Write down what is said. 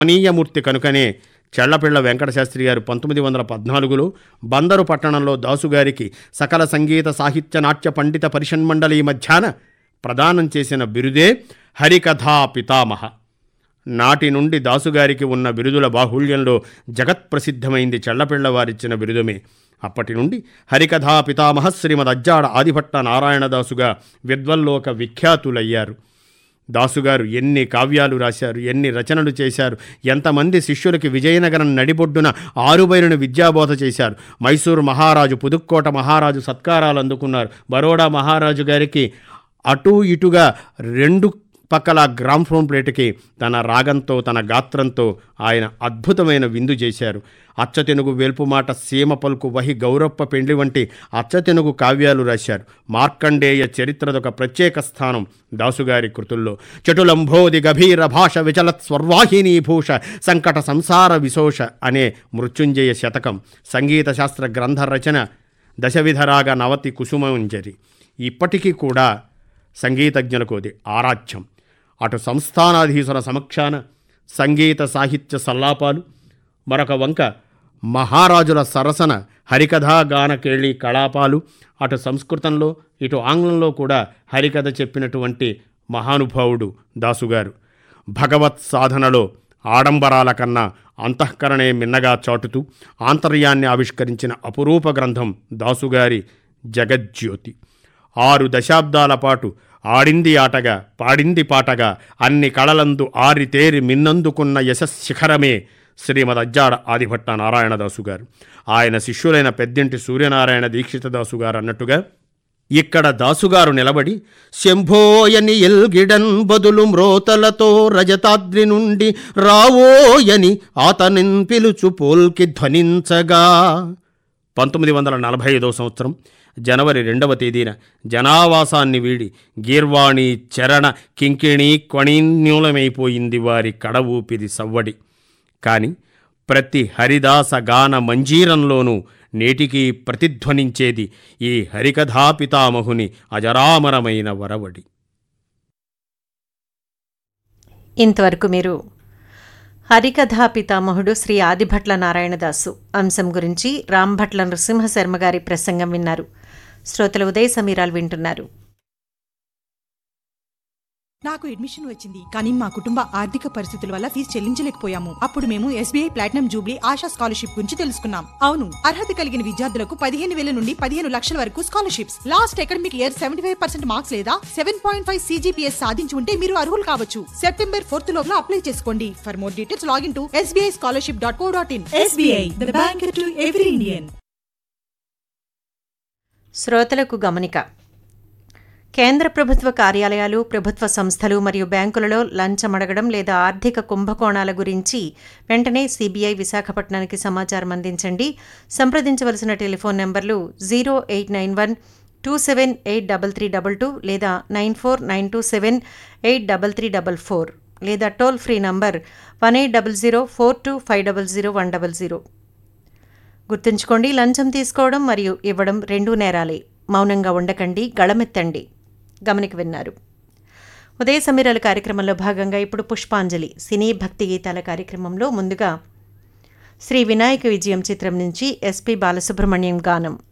మనీయమూర్తి కనుకనే చెళ్లపిళ్ల వెంకటశాస్త్రి గారు పంతొమ్మిది వందల పద్నాలుగులో బందరు పట్టణంలో దాసుగారికి సకల సంగీత సాహిత్య నాట్య పండిత పరిషన్మండలి మధ్యాన ప్రదానం చేసిన బిరుదే హరికథా పితామహ నాటి నుండి దాసుగారికి ఉన్న బిరుదుల బాహుళ్యంలో జగత్ప్రసిద్ధమైంది చెళ్లపిళ్ల వారిచ్చిన బిరుదమే అప్పటి నుండి హరికథా పితామహ శ్రీమద్ అజ్జాడ ఆదిభట్ట నారాయణదాసుగా విద్వల్లోక విఖ్యాతులయ్యారు దాసుగారు ఎన్ని కావ్యాలు రాశారు ఎన్ని రచనలు చేశారు ఎంతమంది శిష్యులకి విజయనగరం నడిబొడ్డున ఆరుబైరును విద్యాబోధ చేశారు మైసూరు మహారాజు పుదుక్కోట మహారాజు సత్కారాలు అందుకున్నారు బరోడా మహారాజు గారికి అటూ ఇటుగా రెండు పక్కల గ్రామ్ఫోన్ ప్లేట్కి తన రాగంతో తన గాత్రంతో ఆయన అద్భుతమైన విందు చేశారు అచ్చతెనుగు వేల్పుమాట సీమ పలుకు వహి గౌరప్ప పెండ్లి వంటి అచ్చతెనుగు కావ్యాలు రాశారు మార్కండేయ చరిత్రదొక ప్రత్యేక స్థానం దాసుగారి కృతుల్లో చటులంబోది గభీర భాష విచలత్ స్వర్వాహినీ భూష సంకట సంసార విశోష అనే మృత్యుంజయ శతకం సంగీత శాస్త్ర గ్రంథ రచన దశవిధరాగ నవతి కుసుమంజరి ఇప్పటికీ కూడా సంగీతజ్ఞులకు అది ఆరాధ్యం అటు సంస్థానాధీశుల సమక్షాన సంగీత సాహిత్య సల్లాపాలు మరొక వంక మహారాజుల సరసన హరికథా గానకేళి కళాపాలు అటు సంస్కృతంలో ఇటు ఆంగ్లంలో కూడా హరికథ చెప్పినటువంటి మహానుభావుడు దాసుగారు భగవత్ సాధనలో ఆడంబరాల కన్నా అంతఃకరణే మిన్నగా చాటుతూ ఆంతర్యాన్ని ఆవిష్కరించిన అపురూప గ్రంథం దాసుగారి జగజ్యోతి ఆరు దశాబ్దాల పాటు ఆడింది ఆటగా పాడింది పాటగా అన్ని కళలందు ఆరితేరి మిన్నందుకున్న యశశిఖరమే శ్రీమద్ అజ్జాడ ఆదిభట్ట నారాయణదాసు గారు ఆయన శిష్యులైన పెద్దింటి సూర్యనారాయణ దీక్షిత దాసు గారు అన్నట్టుగా ఇక్కడ దాసుగారు నిలబడి శంభోయని ఎల్గిడన్ బదులు మ్రోతలతో రజతాద్రి నుండి రావోయని ఆతనిన్ పిలుచు పోల్కి ధ్వనించగా పంతొమ్మిది వందల నలభై ఐదో సంవత్సరం జనవరి రెండవ తేదీన జనావాసాన్ని వీడి గీర్వాణి చరణ కింకిణి క్వణీన్యూలమైపోయింది వారి కడ ఊపిరి సవ్వడి కాని ప్రతి హరిదాస గాన మంజీరంలోనూ నేటికీ ప్రతిధ్వనించేది ఈ హరికథా పితామహుని అజరామరమైన వరవడి ఇంతవరకు మీరు హరికథా పితామహుడు శ్రీ ఆదిభట్ల నారాయణదాసు అంశం గురించి రాంభట్ల నృసింహశర్మ గారి ప్రసంగం విన్నారు శ్రోతల ఉదయ సమీరాలు వింటున్నారు నాకు అడ్మిషన్ వచ్చింది కానీ మా కుటుంబ ఆర్థిక పరిస్థితుల వల్ల ఫీజు చెల్లించలేకపోయాము అప్పుడు మేము SBI platinum jubilee Asha scholarship గురించి తెలుసుకున్నాం అవును అర్హత కలిగిన విద్యార్థులకు పదిహేను వేల నుండి పదిహేను లక్షల వరకు scholarships last academic year seventy five percent marks లేదా సెవెన్ పాయింట్ ఫైవ్ సీజీపీఎస్ సాధించి ఉంటే మీరు అర్హులు కావచ్చు సెప్టెంబర్ ఫోర్త్ లోపల అప్లై చేసుకోండి for more details login to SBI scholarship dot co dot in SBI the bank to every Indian శ్రోతలకు గమనిక కేంద్ర ప్రభుత్వ కార్యాలయాలు ప్రభుత్వ సంస్థలు మరియు బ్యాంకులలో లంచం అడగడం లేదా ఆర్థిక కుంభకోణాల గురించి వెంటనే సిబిఐ విశాఖపట్నానికి సమాచారం అందించండి సంప్రదించవలసిన టెలిఫోన్ నెంబర్లు zero eight nine one two seven eight double three double two లేదా nine four nine two seven eight double three double four లేదా toll free number one eight double zero four two five double zero one double zero గుర్తుంచుకోండి లంచం తీసుకోవడం మరియు ఇవ్వడం రెండూ నేరాలే మౌనంగా ఉండకండి గళమెత్తండి గమనిక విన్నారు ఉదయ సమీరాల కార్యక్రమంలో భాగంగా ఇప్పుడు పుష్పాంజలి సినీ భక్తి గీతాల కార్యక్రమంలో ముందుగా శ్రీ వినాయక విజయం చిత్రం నుంచి ఎస్పి బాలసుబ్రహ్మణ్యం గానం